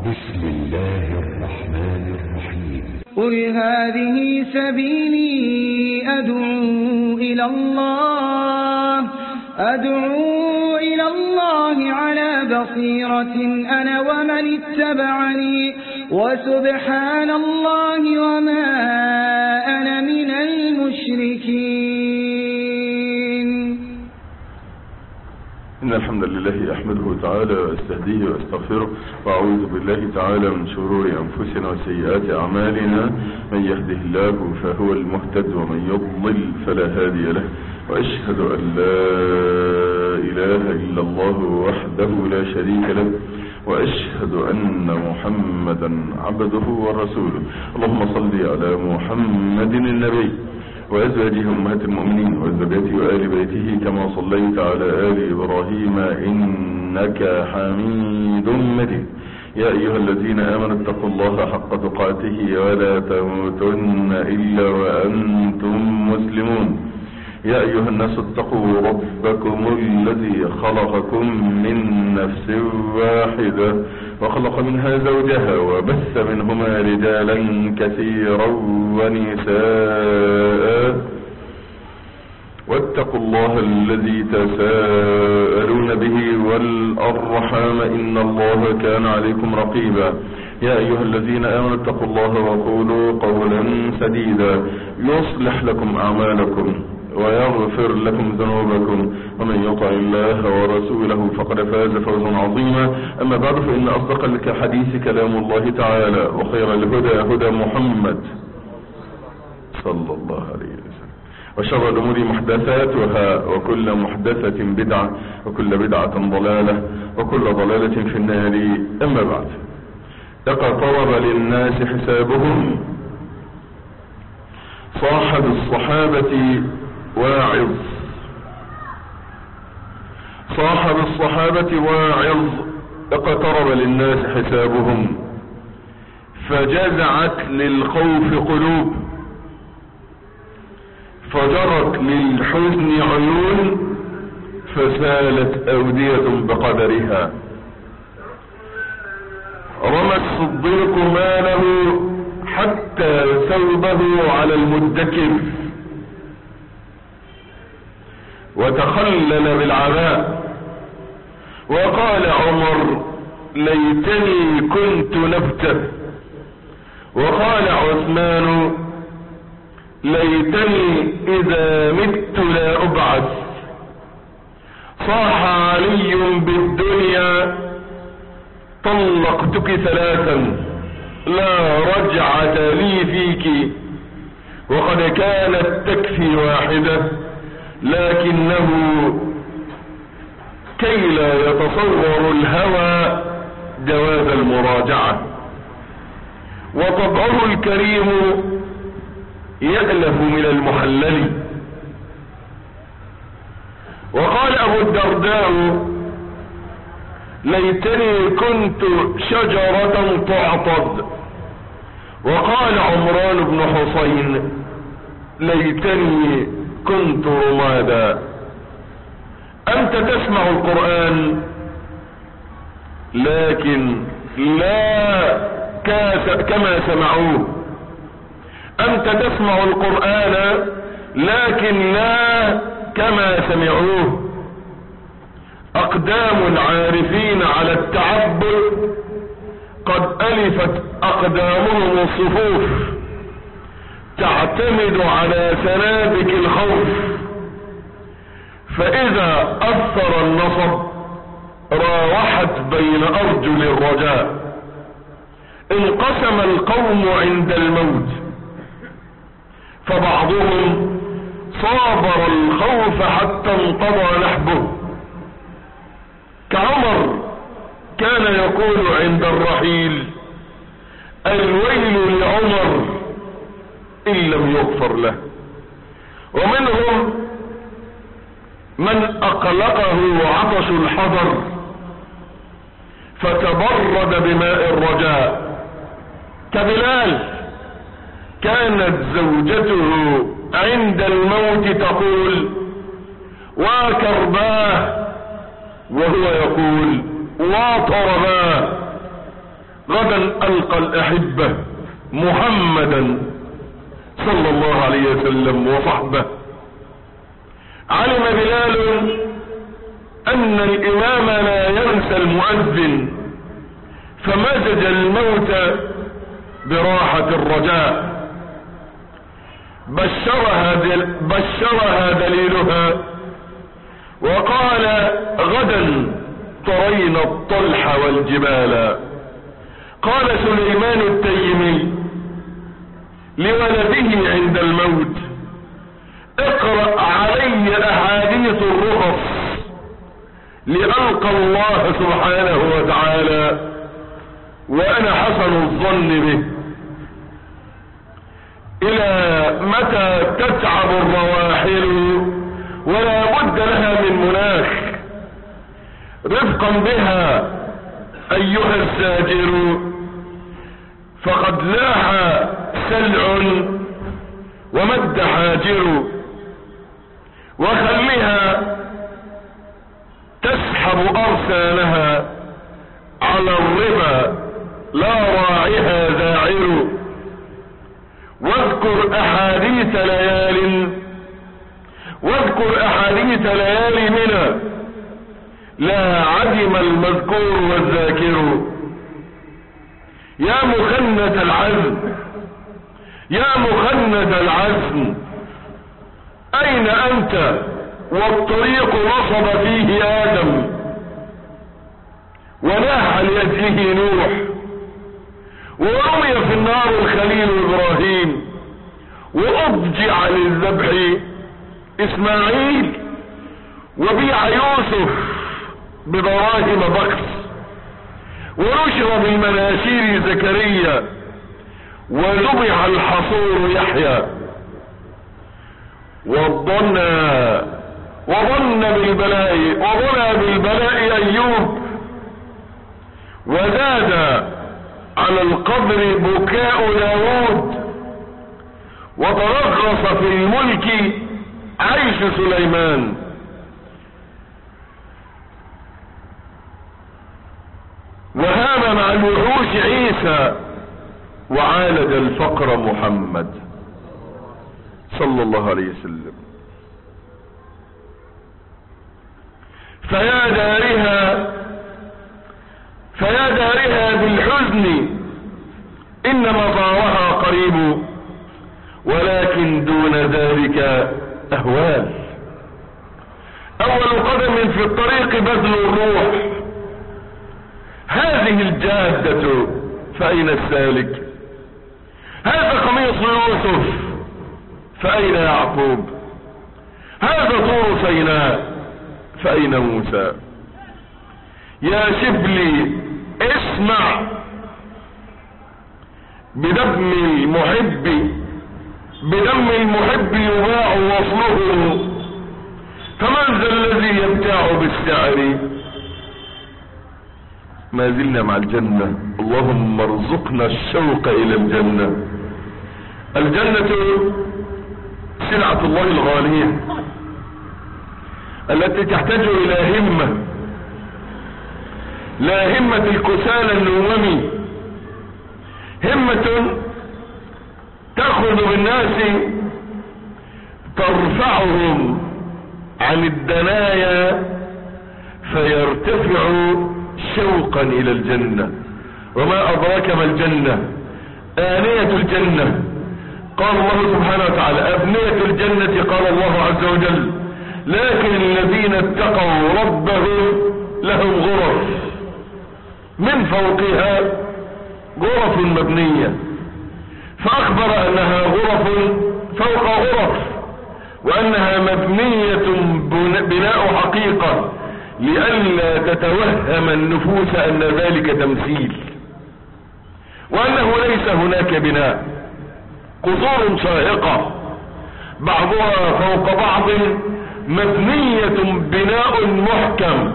بسم الله الرحمن الرحيم قل هذه سبيلي أدعو إلى الله أدعو إلى الله على بصيرة أنا ومن اتبعني وسبحان الله وما أنا من المشركين إن الحمد لله أحمده تعالى وأستهديه وأستغفره وأعوذ بالله تعالى من شرور أنفسنا وسيئات أعمالنا من يهده الله فهو المهتد ومن يضلل فلا هادي له وأشهد أن لا إله إلا الله وحده لا شريك له وأشهد أن محمدا عبده ورسوله اللهم صل على محمد النبي وأزواجه أمهات المؤمنين وذريته وآل بيته كما صليت على آل إبراهيم إنك حميد مجيد يا أيها الذين آمنوا اتقوا الله حق تقاته ولا تموتن إلا وأنتم مسلمون يا أيها الناس اتقوا ربكم الذي خلقكم من نفس واحدة وخلق منها زوجها وبث منهما رجالا كثيرا ونساء واتقوا الله الذي تساءلون به والأرحام إن الله كان عليكم رقيبا يا أيها الذين آمنوا اتقوا الله وقولوا قولا سديدا يصلح لكم أعمالكم ويغفر لكم ذنوبكم ومن يطع الله ورسوله فقد فاز فوزا عظيما أما بعد فإن أصدق الحديث كلام الله تعالى وخير الهدى هدى محمد صلى الله عليه وسلم وشر الأمور محدثاتها وكل محدثة بدعة وكل بدعة ضلالة وكل ضلالة في النار أما بعد اقترب للناس حسابهم صاحب الصحابة واعظ صاحب الصحابة واعظ اقترب للناس حسابهم فجزعت للخوف قلوب فجرت للحزن عيون فسالت أودية بقدرها رمى الصديق ماله حتى ثوبه على المدكر وتخلل بالعباء وقال عمر ليتني كنت نبته وقال عثمان ليتني اذا مت لا ابعث صاح علي بالدنيا طلقتك ثلاثا لا رجعة لي فيك وقد كانت تكفي واحدة لكنه كي لا يتصور الهوى جواز المراجعة وطبعه الكريم يألف من المحلل وقال أبو الدرداء ليتني كنت شجرة تعطد وقال عمران بن حسين ليتني كنت رمادا أنت تسمع القرآن لكن لا كاس كما سمعوه أنت تسمع القرآن لكن لا كما سمعوه أقدام العارفين على التعبد قد ألفت أقدامهم الصفوف تعتمد على سنابك الخوف فإذا أثر النصب راوحت بين أرجل الرجاء انقسم القوم عند الموت فبعضهم صابر الخوف حتى انقضى نحبه كعمر كان يقول عند الرحيل الويل لعمر إن لم يغفر له ومنهم من أقلقه عطش الحضر فتبرد بماء الرجاء كبلال كانت زوجته عند الموت تقول وكرباه وهو يقول وطرباه غدا ألقى الأحبة محمدا صلى الله عليه وسلم وصحبه علم بلال أن الإمام لا ينسى المؤذن فمزج الموت براحة الرجاء بشرها, دل بشرها دليلها وقال غدا ترين الطلح والجبال قال سليمان التيمي لولده عند الموت اقرأ علي احاديث الرخص لألقى الله سبحانه وتعالى وانا حسن الظن به الى متى تتعب الرواحل ولا بد لها من مناخ رفقا بها ايها الساجر فقد لاح سلع ومد حاجر وخلها تسحب ارسالها على الربا لا راعها ذاعر واذكر احاديث ليال واذكر احاديث ليالي منى لا عدم المذكور والذاكر يا مخنة العزم يا مخنة العزم اين انت والطريق نصب فيه ادم وناح لاجله نوح ورمي في النار الخليل ابراهيم واضجع للذبح اسماعيل وبيع يوسف بدراهم بكر ونشر بالمناشير زكريا وذبح الحصور يحيى وظن وظن بالبلاء وظن بالبلاء ايوب وزاد على القبر بكاء داود وترخص في الملك عيش سليمان وهام مع الوحوش عيسى وعالج الفقر محمد صلى الله عليه وسلم فيا دارها فيا دارها بالحزن إن مطارها قريب ولكن دون ذلك أهوال أول قدم في الطريق بذل الروح هذه الجادة فأين السالك هذا قميص يوسف فأين يعقوب هذا طور سيناء فأين موسى يا شبلي اسمع بدم المحب بدم المحب يباع وصله فمن ذا الذي يبتاع بالسعر ما زلنا مع الجنة اللهم ارزقنا الشوق الى الجنة الجنة سلعة الله الغالية التي تحتاج الى همة لا همة الكسالى النومي همة تأخذ بالناس ترفعهم عن الدنايا فيرتفع شوقا الى الجنة وما ادراك ما الجنة آنية الجنة قال الله سبحانه وتعالى أبنية الجنة قال الله عز وجل لكن الذين اتقوا ربهم لهم غرف من فوقها غرف مبنية فأخبر أنها غرف فوق غرف وأنها مبنية بناء حقيقة لئلا تتوهم النفوس أن ذلك تمثيل وأنه ليس هناك بناء قصور شاهقة بعضها فوق بعض مبنية بناء محكم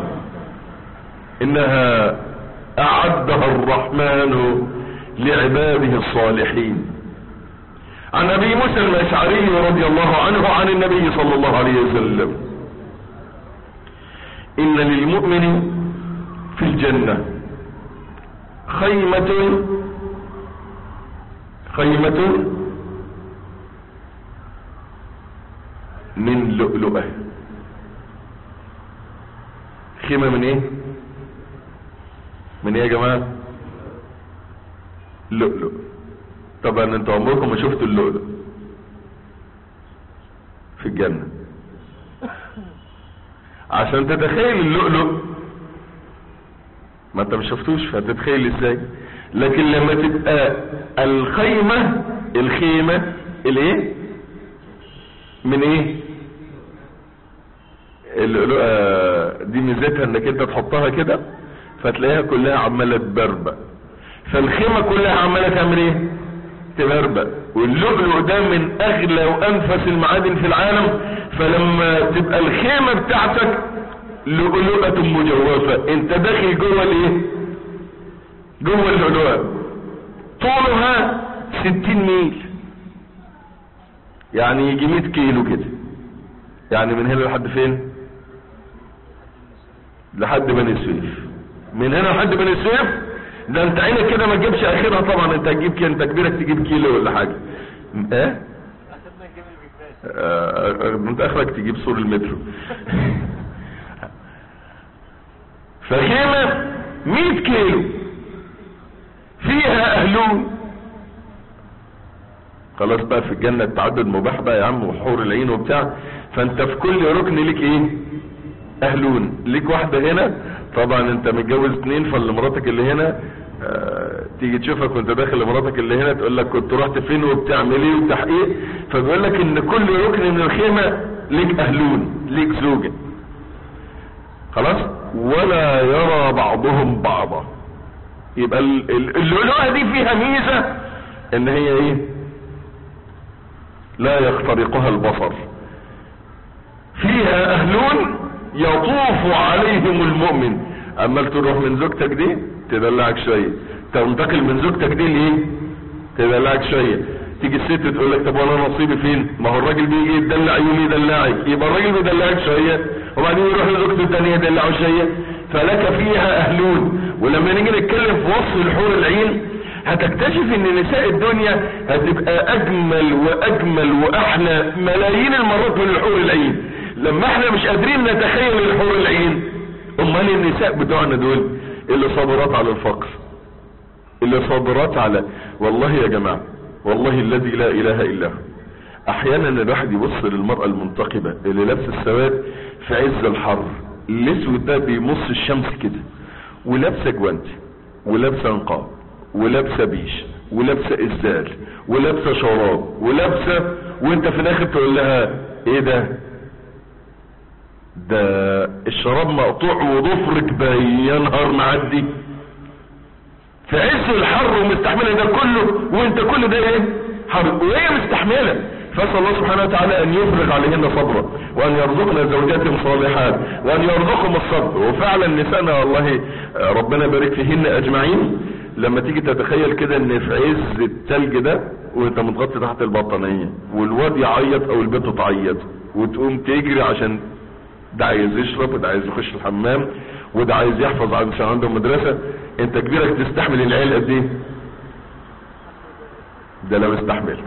إنها أعدها الرحمن لعباده الصالحين عن أبي موسى الأشعري رضي الله عنه عن النبي صلى الله عليه وسلم إن للمؤمن في الجنة خيمة خيمة من لؤلؤة خيمة من ايه من ايه يا جماعة لؤلؤ طبعا انتوا عمركم ما شفتوا اللؤلؤ في الجنة عشان تتخيل اللؤلؤ ما انت ما شفتوش فتتخيل ازاي لكن لما تبقى الخيمة الخيمة الايه من ايه اللؤلؤة دي ميزتها انك انت تحطها كده فتلاقيها كلها عمالة تبربق فالخيمة كلها عمالة تعمل ايه تبربق واللؤلؤ ده من اغلى وانفس المعادن في العالم فلما تبقى الخيمة بتاعتك لؤلؤة مجوفة انت داخل جوه الايه جوه اللؤلؤة طولها ستين ميل يعني يجي 100 كيلو كده يعني من هنا لحد فين لحد بني سويف من هنا لحد بني سويف ده انت عينك كده ما تجيبش اخرها طبعا انت هتجيب كده انت كبيرك تجيب كيلو ولا حاجه ايه آه انت اخرك تجيب سور المترو فخيمة 100 كيلو فيها اهلون خلاص بقى في الجنة التعدد مباح بقى يا عم وحور العين وبتاع فانت في كل ركن ليك ايه اهلون ليك واحدة هنا طبعا انت متجوز اتنين فاللي مراتك اللي هنا اه تيجي تشوفك وانت داخل لمراتك اللي هنا تقول لك كنت رحت فين وبتعمل ايه وتحقيق فبيقول لك ان كل ركن من الخيمة ليك اهلون ليك زوجة خلاص ولا يرى بعضهم بعضا يبقى اللؤلؤة دي فيها ميزة ان هي ايه لا يخترقها البصر فيها اهلون يطوف عليهم المؤمن اما تروح من زوجتك دي تدلعك شوية تنتقل من زوجتك دي ليه تدلعك شوية تيجي الست تقول لك طب وانا نصيبي فين ما هو الراجل بيجي يدلع يوم يدلعك يبقى الراجل بيدلعك شوية وبعدين يروح لزوجته الثانيه يدلعه شوية فلك فيها اهلون ولما نيجي نتكلم في وصف الحور العين هتكتشف ان نساء الدنيا هتبقى اجمل واجمل واحلى ملايين المرات من الحور العين لما احنا مش قادرين نتخيل الحور العين امال النساء بتوعنا دول اللي صابرات على الفقر اللي صابرات على والله يا جماعة والله الذي لا اله الا هو احيانا الواحد يبص للمرأة المنتقبة اللي لابسه السواد في عز الحر الاسود ده بيمص الشمس كده ولابسه جوانتي ولابسه نقاب ولابسه بيش ولابسه ازال ولابسه شراب ولابسه وانت في الاخر تقول لها ايه ده ده الشراب مقطوع وضفرك بينهار معدي في عز الحر ومستحمله ده كله وانت كل ده ايه حر وهي مستحمله فاسال الله سبحانه وتعالى ان يفرغ عليهن صبرا وان يرزقنا زوجات صالحات وان يرزقهم الصبر وفعلا نسانا والله ربنا يبارك فيهن اجمعين لما تيجي تتخيل كده ان في عز التلج ده وانت متغطي تحت البطانية والواد يعيط او البنت تعيط وتقوم تجري عشان ده عايز يشرب وده عايز يخش الحمام وده عايز يحفظ عشان عنده مدرسة انت كبيرك تستحمل العيال قد ايه ده لو استحملت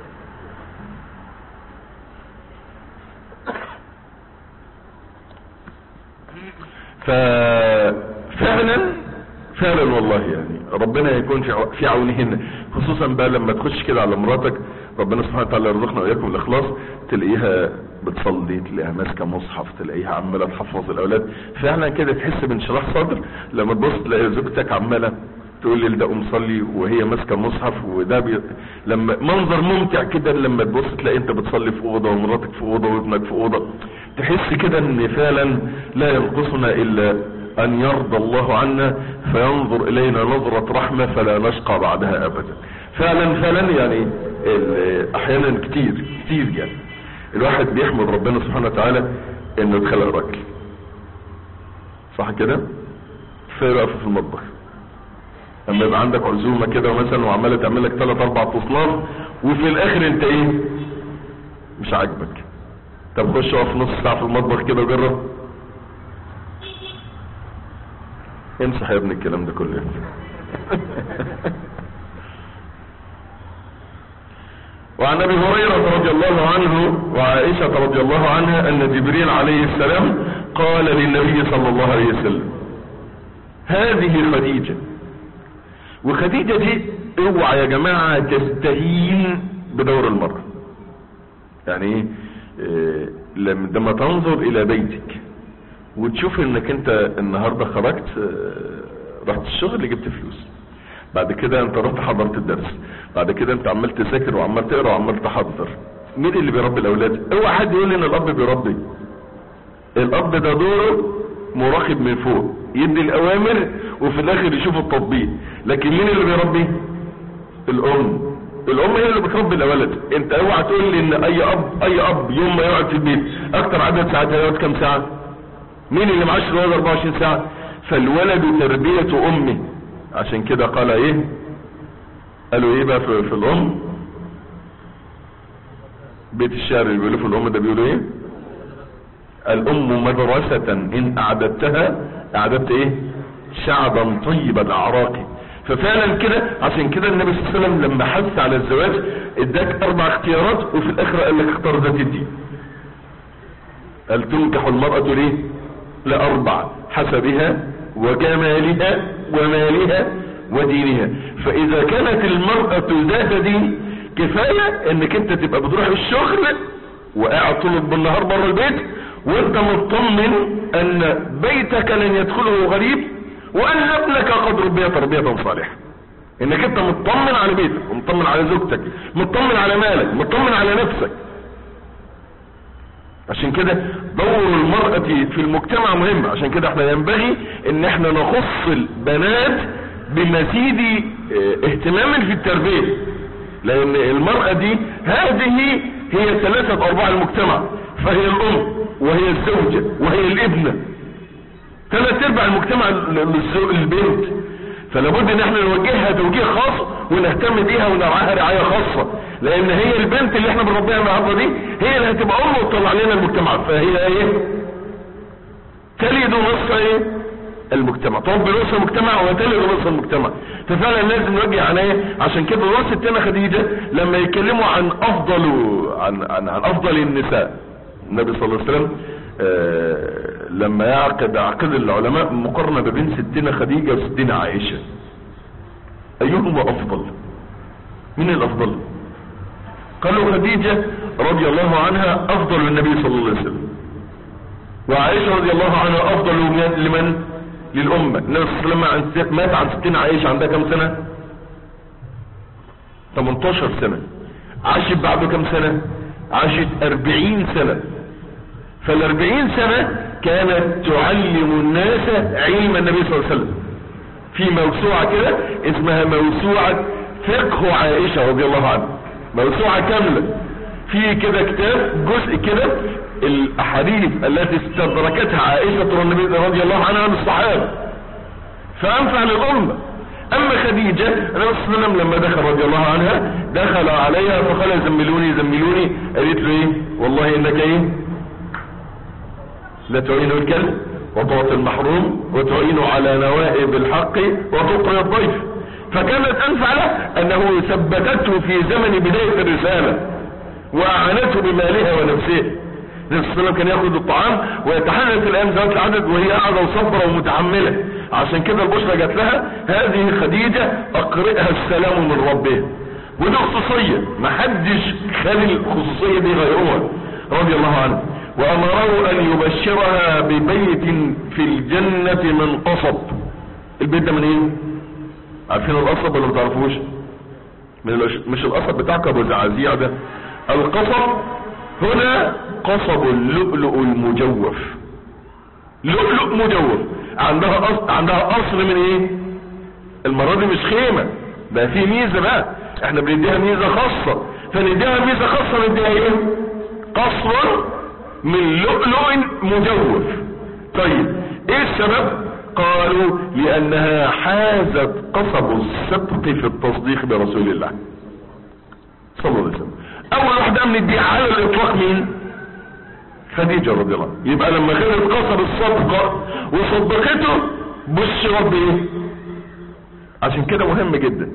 ففعلا فعلا والله يعني ربنا يكون في في عونهن خصوصا بقى لما تخش كده على مراتك ربنا سبحانه وتعالى يرزقنا واياكم الاخلاص تلاقيها بتصلي تلاقيها ماسكه مصحف تلاقيها عماله تحفظ الاولاد فعلا كده تحس بانشراح صدر لما تبص تلاقي زوجتك عماله تقول لي ده قوم صلي وهي ماسكه مصحف وده بي... لما منظر ممتع كده لما تبص تلاقي انت بتصلي في اوضه ومراتك في اوضه وابنك في اوضه تحس كده ان فعلا لا ينقصنا الا ان يرضى الله عنا فينظر الينا نظرة رحمة فلا نشقى بعدها ابدا فعلا فعلا يعني احيانا كتير كتير يعني الواحد بيحمد ربنا سبحانه وتعالى انه اتخلق راجل صح كده كفايه بقى في المطبخ لما يبقى عندك عزومه كده مثلا وعماله تعمل لك ثلاث اربع تصناف وفي الاخر انت ايه مش عاجبك طب خش اقف نص ساعه في المطبخ كده وجرب امسح يا ابني الكلام ده كله وعن ابي هريرة رضي الله عنه وعائشة رضي الله عنها ان جبريل عليه السلام قال للنبي صلى الله عليه وسلم هذه خديجة وخديجة دي اوعى يا جماعة تستهين بدور المرأة يعني ايه إيه، لما تنظر الى بيتك وتشوف انك انت النهاردة خرجت آه، رحت الشغل جبت فلوس بعد كده انت رحت حضرت الدرس بعد كده انت عمال تذاكر وعمال تقرا وعمال تحضر مين اللي بيربي الاولاد اوعى حد يقول لي ان الاب بيربي الاب ده دوره مراقب من فوق يدي الاوامر وفي الاخر يشوف التطبيق لكن مين اللي بيربي الام الام هي اللي بتربي الاولاد انت اوعى تقول لي ان اي اب اي اب يوم ما يقعد في البيت اكتر عدد ساعات هيقعد كام ساعه مين اللي معاش الولد 24 ساعه فالولد تربيه امه عشان كده قال ايه قالوا ايه بقى في, في الام بيت الشعر اللي بيقولوا في الام ده بيقولوا ايه الام مدرسة ان اعددتها اعددت ايه شعبا طيب الاعراق ففعلا كده عشان كده النبي صلى الله عليه وسلم لما حث على الزواج اداك اربع اختيارات وفي الاخر قال لك اختار ذات الدين قال تنكح المرأة ليه لاربع حسبها وجمالها ومالها ودينها فاذا كانت المرأة ذات دين كفاية انك انت تبقى بتروح الشغل وقاعد طول بالنهار بره البيت وانت مطمن ان بيتك لن يدخله غريب وان ابنك قد ربي تربية صالحة انك انت مطمن على بيتك ومطمن على زوجتك مطمن على مالك مطمن على نفسك عشان كده دور المرأة في المجتمع مهم عشان كده احنا ينبغي ان احنا نخص البنات بمزيد اه، اهتماما في التربية لان المرأة دي هذه هي ثلاثة ارباع المجتمع فهي الام وهي الزوجة وهي الابنة ثلاث ارباع المجتمع للزو- البنت فلابد ان احنا نوجهها توجيه خاص ونهتم بيها ونرعاها رعاية خاصة لان هي البنت اللي احنا بنربيها النهارده دي هي اللي هتبقى ام وتطلع لنا المجتمع فهي ايه تلد نصف ايه المجتمع تربي نصف المجتمع وتلد نصف المجتمع ففعلا لازم نوجه عناية عشان كده نص التانى خديجة لما يتكلموا عن افضل عن, عن, عن افضل النساء النبي صلى الله عليه وسلم آه، لما يعقد عقد العلماء مقارنة بين ستنا خديجة وستنا عائشة ايهما افضل مين الافضل قالوا خديجة رضي الله عنها افضل النبي صلى الله عليه وسلم وعائشة رضي الله عنها افضل من- لمن للامة النبي صلى الله عليه وسلم عن- مات عن ستنا عائشة عندها كم سنة 18 سنة عاشت بعده كم سنة عاشت 40 سنة فالاربعين سنة كانت تعلم الناس علم النبي صلى الله عليه وسلم في موسوعة كده اسمها موسوعة فقه عائشة رضي الله عنها موسوعة كاملة في كده كتاب جزء كده الاحاديث التي استدركتها عائشة النبي رضي الله عنها من الصحابة فانفع للامة اما خديجة النبي صلى الله عليه وسلم لما دخل رضي الله عنها دخل عليها فقال زملوني زملوني قالت له ايه والله انك ايه لا تعين الكلب وتعطي المحروم وتعين على نوائب الحق وتقري الضيف فكانت انفع له انه ثبتته في زمن بداية الرسالة واعانته بمالها ونفسه النبي صلى الله عليه وسلم كان ياخذ الطعام ويتحدث الان ذات العدد وهي قاعده وصبره ومتحمله عشان كده البشرى جات لها هذه خديجه اقرئها السلام من ربها ودي خصوصيه ما حدش خلي الخصوصيه دي غيرها رضي الله عنه وامره ان يبشرها ببيت في الجنه من قصب البيت ده من ايه عارفين القصب ولا ما تعرفوش من الأش... مش القصب بتاعك ابو زعازيع ده القصب هنا قصب اللؤلؤ المجوف لؤلؤ مجوف عندها أصل عندها اصل من ايه المرة دي مش خيمة ده في ميزة بقى احنا بنديها ميزة خاصة فنديها ميزة خاصة نديها ايه قصر من لؤلؤ مجوف طيب ايه السبب قالوا لانها حازت قصب الصدق في التصديق برسول الله صلى الله عليه وسلم اول واحدة من الدي على الاطلاق مين خديجة رضي الله عنها. يبقى لما خدت قصب الصدقة وصدقته بشرت بايه عشان كده مهم جدا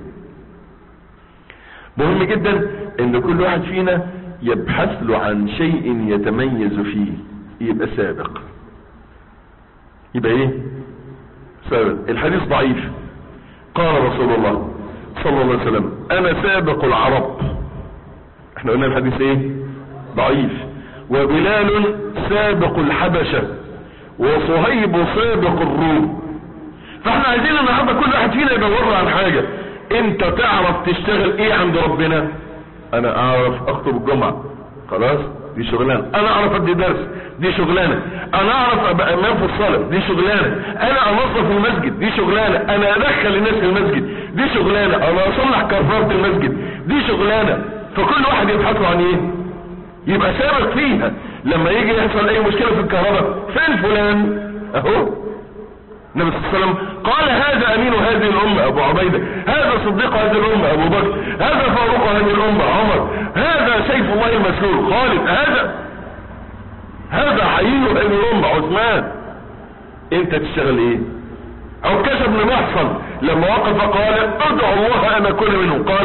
مهم جدا ان كل واحد فينا يبحث له عن شيء يتميز فيه يبقى سابق يبقى ايه سابق الحديث ضعيف قال رسول الله صلى الله عليه وسلم انا سابق العرب احنا قلنا الحديث ايه ضعيف وبلال سابق الحبشة وصهيب سابق الروم فاحنا عايزين النهارده كل واحد فينا يدور عن حاجة انت تعرف تشتغل ايه عند ربنا انا اعرف اخطب الجمعة خلاص دي شغلانة انا اعرف ادي درس دي شغلانة انا اعرف ابقى امام في الصلاة دي شغلانة انا انظف المسجد دي شغلانة انا ادخل الناس في المسجد دي شغلانة انا اصلح كرفات المسجد دي شغلانة فكل واحد يبحث عن ايه يبقى سابق فيها لما يجي يحصل اي مشكلة في الكهرباء فين فلان اهو النبي صلى الله عليه وسلم قال هذا امين هذه الامة ابو عبيدة هذا صديق هذه الامة ابو بكر هذا فاروق هذه الامة عمر هذا سيف الله المسلول خالد هذا هذا حيين هذه الامة عثمان انت تشتغل ايه عكاش بن محصن لما وقف قال ادعو الله ان اكون منهم قال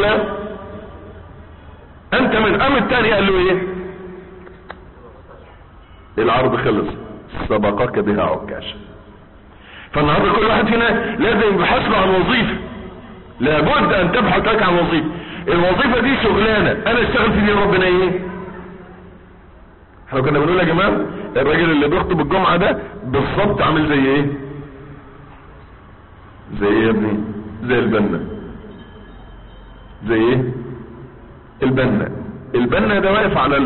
انت من ام التاني قال له ايه العرض خلص سبقك بها عكاش فالنهارده كل واحد فينا لازم يبحث له عن وظيفه لابد ان تبحث لك عن وظيفه الوظيفه دي شغلانه انا اشتغل في دين ربنا ايه احنا كنا بنقول يا جماعه الراجل اللي بيخطب الجمعه ده بالظبط عامل زي ايه زي ايه يا ابني زي البنا زي ايه البنا البنا ده واقف على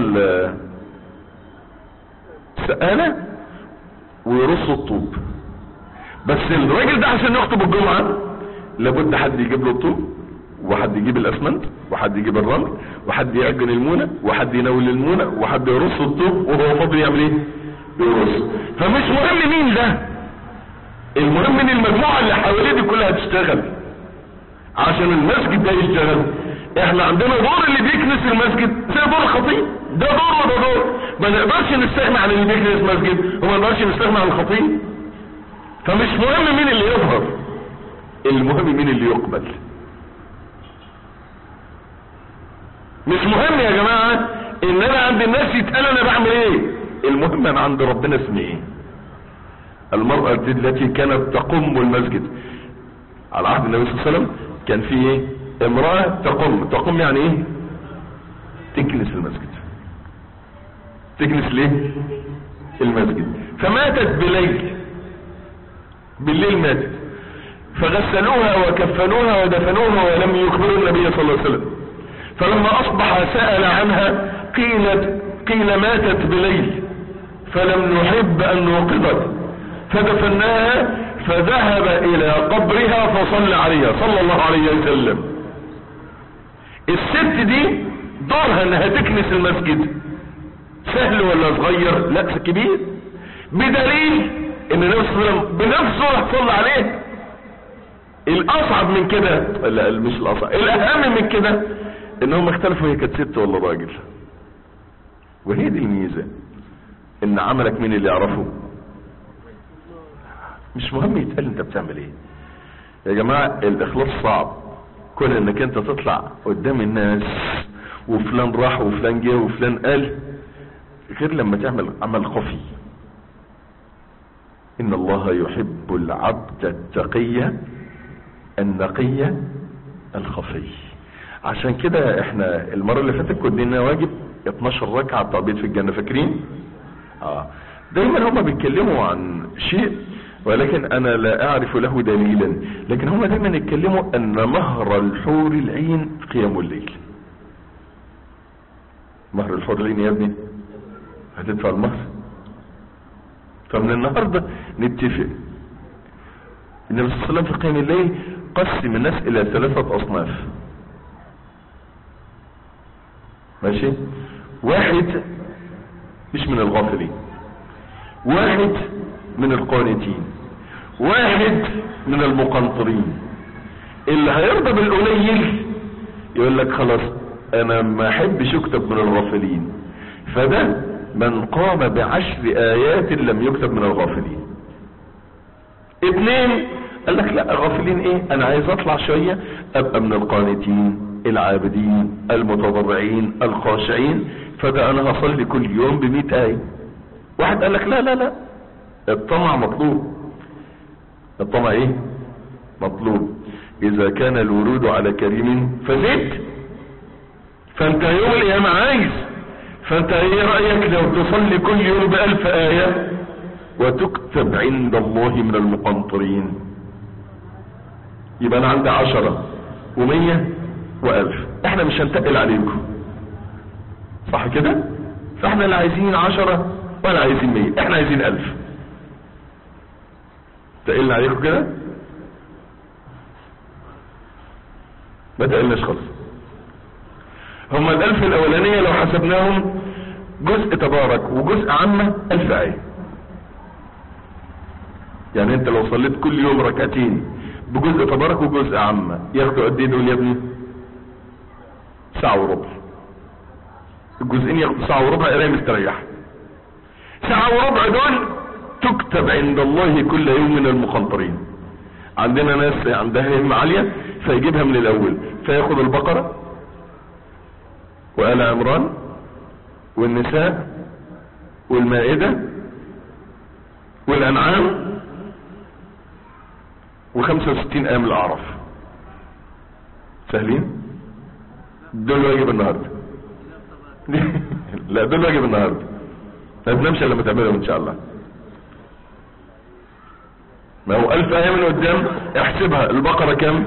السقالة ويرص الطوب بس الراجل ده عشان يخطب الجمعة لابد حد يجيب له الطوب وحد يجيب الاسمنت وحد يجيب الرمل وحد يعجن المونة وحد ينول المونة وحد يرص الطوب وهو فاضي يعمل ايه يرص فمش مهم مين ده المهم ان المجموعة اللي حواليه دي كلها تشتغل عشان المسجد ده يشتغل احنا عندنا دور اللي بيكنس المسجد زي دور الخطيب ده دور وده دور ما نقدرش نستغنى عن اللي بيكنس مسجد وما نقدرش نستغنى عن الخطيب فمش مهم مين اللي يظهر المهم مين اللي يقبل مش مهم يا جماعة ان انا عند الناس يتقال انا بعمل ايه المهم انا عند ربنا اسمي ايه المرأة التي كانت تقم المسجد على عهد النبي صلى الله عليه وسلم كان في ايه امرأة تقم تقم يعني ايه تكنس المسجد تكنس ليه المسجد فماتت بليل بالليل ماتت فغسلوها وكفنوها ودفنوها ولم يخبروا النبي صلى الله عليه وسلم فلما اصبح سأل عنها قيلت قيل ماتت بليل فلم نحب ان نوقظك فدفناها فذهب الى قبرها فصلى عليها صلى الله عليه وسلم الست دي دورها انها تكنس المسجد سهل ولا صغير لا كبير بدليل ان النبي صلى الله عليه وسلم بنفسه راح صلى عليه الاصعب من كده لا مش الاصعب الاهم من كده ان هم اختلفوا هي كانت ست ولا راجل وهي دي الميزه ان عملك مين اللي يعرفه مش مهم يتقال انت بتعمل ايه يا جماعه الاخلاص صعب كون انك انت تطلع قدام الناس وفلان راح وفلان جه وفلان قال غير لما تعمل عمل خفي ان الله يحب العبد التقي النقي الخفي عشان كده احنا المرة اللي فاتت كنا لنا واجب 12 ركعة تعبيد في الجنة فاكرين اه دايما هما بيتكلموا عن شيء ولكن انا لا اعرف له دليلا لكن هما دايما يتكلموا ان مهر الحور العين قيام الليل مهر الحور العين يا ابني هتدفع المهر فمن النهاردة نتفق النبي صلى الله عليه وسلم في قيام الليل قسم الناس الى ثلاثة اصناف ماشي واحد مش من الغافلين واحد من القانتين واحد من المقنطرين اللي هيرضى بالقليل يقول لك خلاص انا ما احبش اكتب من الغافلين فده من قام بعشر ايات لم يكتب من الغافلين اثنين قال لك لا غافلين ايه انا عايز اطلع شوية ابقى من القانتين العابدين المتضرعين الخاشعين فده انا هصلي كل يوم بمئة آية واحد قال لك لا لا لا الطمع مطلوب الطمع ايه مطلوب اذا كان الورود على كريم فزد فانت يوم القيامة عايز فانت ايه رأيك لو تصلي كل يوم بألف آية وتكتب عند الله من المقنطرين يبقى انا عندي عشرة ومية والف احنا مش هنتقل عليكم صح كده فاحنا لا عايزين عشرة ولا عايزين مية احنا عايزين الف تقلنا عليكم كده ما تقلناش خالص هما الالف الاولانية لو حسبناهم جزء تبارك وجزء عامة الف ايه يعني انت لو صليت كل يوم ركعتين بجزء تبارك وجزء عامة ياخدوا قد ايه دول يا ابني ساعة وربع الجزئين ياخدوا ساعة وربع قرايه مستريح ساعة وربع دول تكتب عند الله كل يوم من المخنطرين عندنا ناس عندها همة عالية فيجيبها من الاول فياخد البقرة وآل عمران والنساء والمائدة والانعام وخمسة وستين ايام الاعراف سهلين دول واجب النهاردة لا دول واجب النهاردة ما تنامش الا لما تعملهم ان شاء الله ما هو الف ايه من قدام احسبها البقرة كم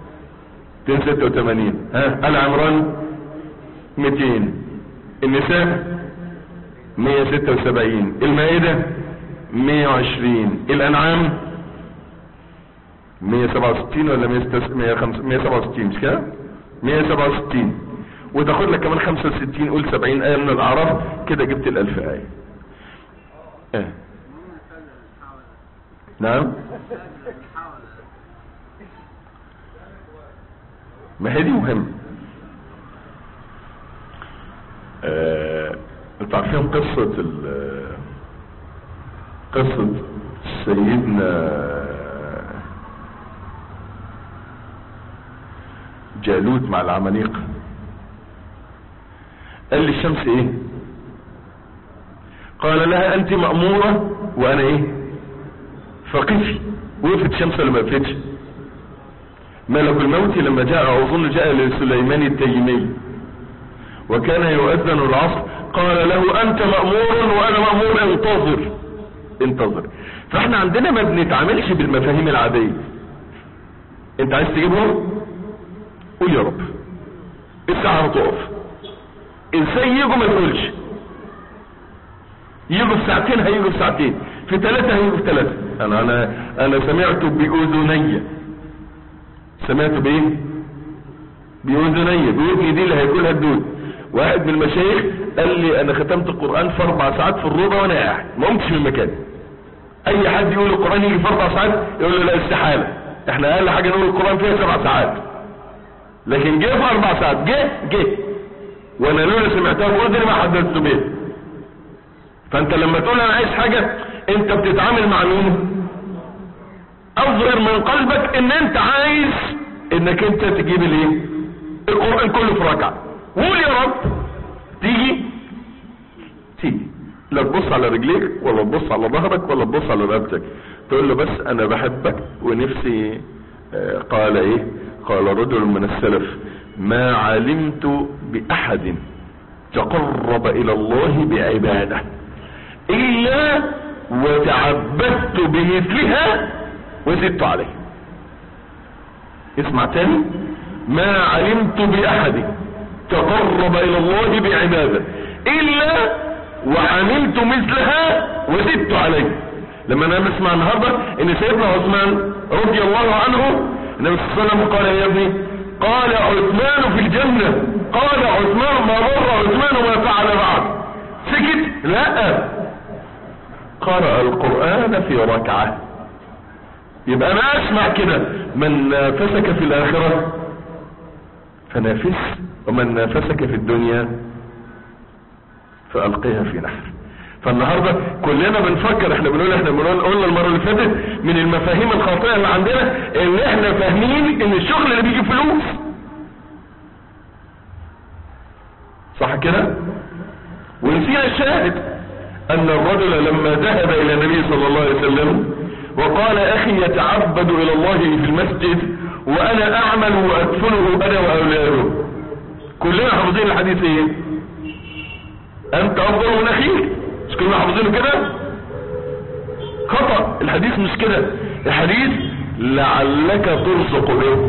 286 ها ال عمران 200 النساء 176 المائدة 120 الانعام 167 ولا 167 مش كده 167 وتاخد لك كمان 65 قول 70 آية من الأعراف كده جبت الألف آية آه. نعم ما هي دي مهم آه، انتوا عارفين قصة ال- قصة سيدنا جالوت مع العماليق قال لي الشمس ايه قال لها انت مأمورة وانا ايه فقفي وقفت الشمس ولا ما وقفتش ملك الموت لما جاء اظن جاء لسليمان التيمي وكان يؤذن العصر قال له انت مأمور وانا مأمور انتظر انتظر فاحنا عندنا ما بنتعاملش بالمفاهيم العادية انت عايز تجيبهم قول يا رب الساعة هتقف ازاي يجوا ما تقولش يجوا في ساعتين هيجوا في ساعتين في ثلاثة هيجوا في ثلاثة انا انا انا سمعت باذني سمعت بايه باذني باذني دي اللي هياكلها الدود واحد من المشايخ قال لي انا ختمت القرآن في اربع ساعات في الروضة وانا قاعد ما قمتش من مكاني اي حد يقول القرآن يجي في اربع ساعات يقول له لا استحالة احنا اقل حاجة نقول القرآن فيها سبع ساعات لكن جه في اربع ساعات جه جه وانا لولا سمعتها باذني ما حددت بيها فانت لما تقول انا عايز حاجة انت بتتعامل مع مين اظهر من قلبك ان انت عايز انك انت تجيب الايه القرآن كله في ركعة قول يا رب تيجي تيجي لا تبص على رجليك ولا تبص على ظهرك ولا تبص على رقبتك تقول له بس انا بحبك ونفسي آه، قال ايه قال رجل من السلف ما علمت باحد تقرب الى الله بعباده الا وتعبدت بمثلها وزدت عليه اسمع تاني ما علمت باحد تقرب الى الله بعباده الا وعملت مثلها وزدت عليه لما انا بسمع النهارده ان سيدنا عثمان رضي الله عنه النبي صلى الله عليه وسلم قال يا ابني قال عثمان في الجنة قال عثمان ما ضر عثمان ما فعل بعد سكت لا قرأ القرآن في ركعة يبقى انا اسمع كده من نافسك في الاخرة فنافس ومن نافسك في الدنيا فألقيها في نحر فالنهارده كلنا بنفكر احنا بنقول احنا بنقول قلنا المره اللي فاتت من المفاهيم الخاطئه اللي عندنا ان احنا فاهمين ان الشغل اللي بيجيب فلوس صح كده ونسينا الشاهد ان الرجل لما ذهب الى النبي صلى الله عليه وسلم وقال اخي يتعبد الى الله في المسجد وانا اعمل وادفنه انا واولاده كلنا حافظين الحديث ايه انت افضل من اخيك مش كلنا حافظينه كده خطأ الحديث مش كده الحديث لعلك ترزق به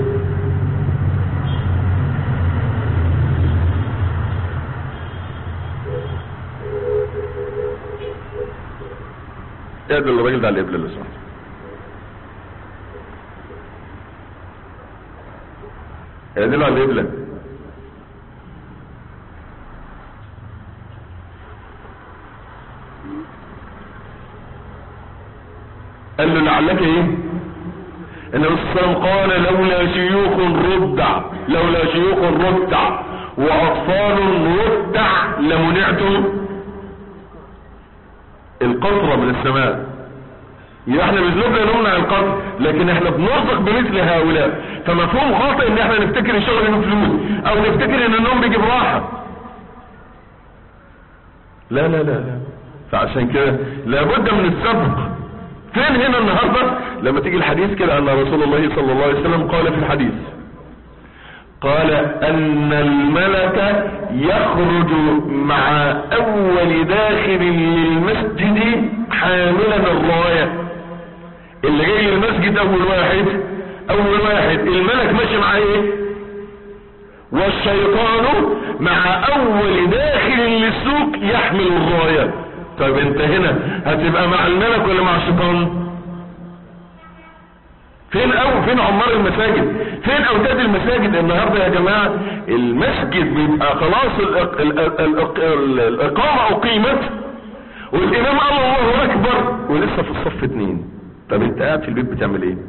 اقبل الراجل ده على القبله اللي سمحت اقبله على القبله قال له لعلك ايه النبي صلى الله عليه وسلم قال لولا شيوخ ردع لولا شيوخ ردع واطفال ردع لمنعتم القطرة من السماء يبقى احنا مش نبقى نمنع القطر لكن احنا بنرزق بمثل هؤلاء فمفهوم خاطئ ان احنا نفتكر الشغل انه فلوس او نفتكر ان النوم بيجيب راحة لا لا لا لا فعشان كده لابد من السبق فين هنا النهاردة لما تيجي الحديث كده ان رسول الله صلى الله عليه وسلم قال في الحديث قال ان الملك يخرج مع اول داخل للمسجد حاملا الراية اللي جاي للمسجد اول واحد اول واحد الملك ماشي مع ايه والشيطان مع اول داخل للسوق يحمل الراية طيب انت هنا هتبقى مع الملك ولا مع الشيطان فين او فين عمار المساجد فين اوداد المساجد النهارده يا جماعه المسجد بيبقى خلاص الأق... الأق... الأق... الاقامه اقيمت والامام قال الله اكبر ولسه في الصف اتنين طب انت قاعد في البيت بتعمل ايه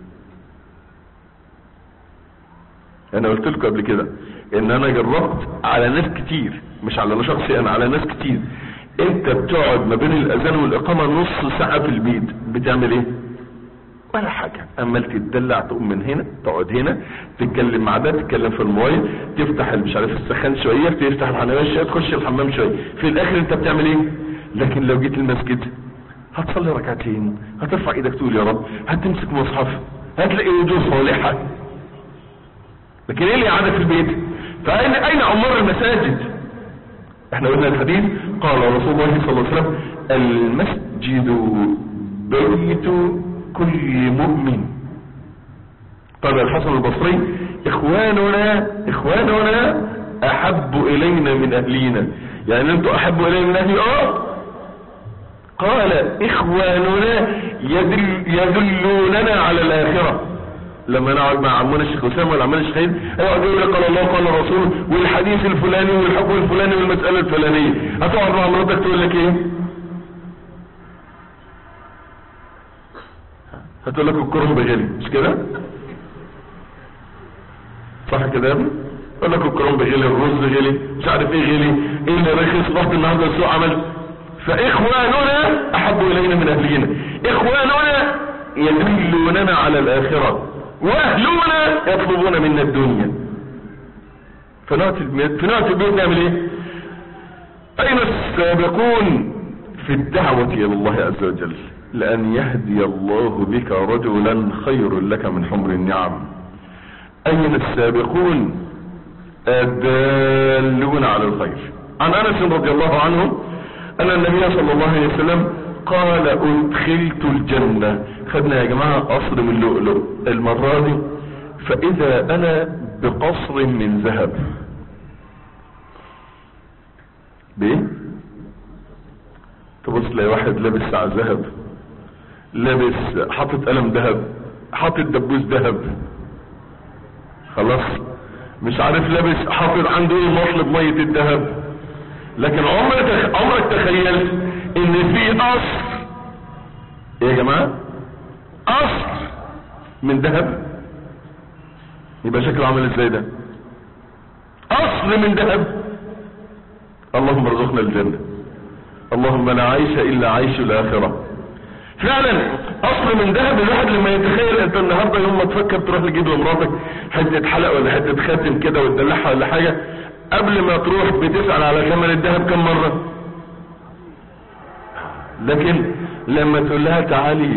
انا قلت لكم قبل كده ان انا جربت على ناس كتير مش على انا شخصي انا على ناس كتير انت بتقعد ما بين الاذان والاقامه نص ساعه في البيت بتعمل ايه ولا حاجة اما تتدلع تقوم من هنا تقعد هنا تتكلم مع ده تتكلم في الموبايل تفتح مش عارف السخان شوية تفتح الحمام شوية تخش الحمام شوية في الاخر انت بتعمل ايه لكن لو جيت المسجد هتصلي ركعتين هترفع ايدك تقول يا رب هتمسك مصحف هتلاقي وجوه صالحة لكن ايه اللي قاعدة في البيت فاين اين عمار المساجد احنا قلنا الحديث قال رسول الله صلى الله عليه وسلم المسجد بيت كل مؤمن قال الحسن البصري اخواننا اخواننا احب الينا من اهلينا يعني انتوا احب الينا من اهلي اه قال اخواننا يدل يدلوننا على الاخره لما نقعد مع عمنا الشيخ اسامه ولا عمنا الشيخ خالد يقعد يقول لك قال الله قال الرسول والحديث الفلاني والحكم الفلاني والمساله الفلانيه هتقعد مع مراتك تقول لك ايه هتقول لك الكرنب غلي مش كده صح كده يا ابني يقول لك الكرنب غلي الرز غلي مش عارف ايه غلي ايه اللي رخص رحت النهارده السوق عمل فاخواننا احب الينا من اهلنا اخواننا يدلوننا على الاخره واهلنا يطلبون منا الدنيا فنأتي البيت فنأتي البيت نعمل ايه اين السابقون في الدعوة الى الله عز وجل لأن يهدي الله بك رجلا خير لك من حمر النعم أين السابقون الدالون على الخير عن أنس رضي الله عنه أن النبي صلى الله عليه وسلم قال أدخلت الجنة خدنا يا جماعة قصر من لؤلؤ المرة دي فإذا أنا بقصر من ذهب بإيه تبص تلاقي واحد لابس ساعة ذهب لابس حاطط قلم ذهب حاطط دبوس ذهب خلاص مش عارف لابس حاطط عنده ايه مطلب ميه الذهب لكن عمرك عمرك تخيلت ان في قصر ايه يا جماعه قصر من ذهب يبقى شكله عامل ازاي ده قصر من ذهب اللهم ارزقنا الجنه اللهم لا عيش الا عيش الاخرة فعلا اصل من ذهب الواحد لما يتخيل انت النهاردة يوم ما تفكر تروح تجيب لمراتك حتة حلق ولا حتة خاتم كده وتدلعها ولا حاجة قبل ما تروح بتسأل على ثمن الذهب كم مرة لكن لما تقول لها تعالي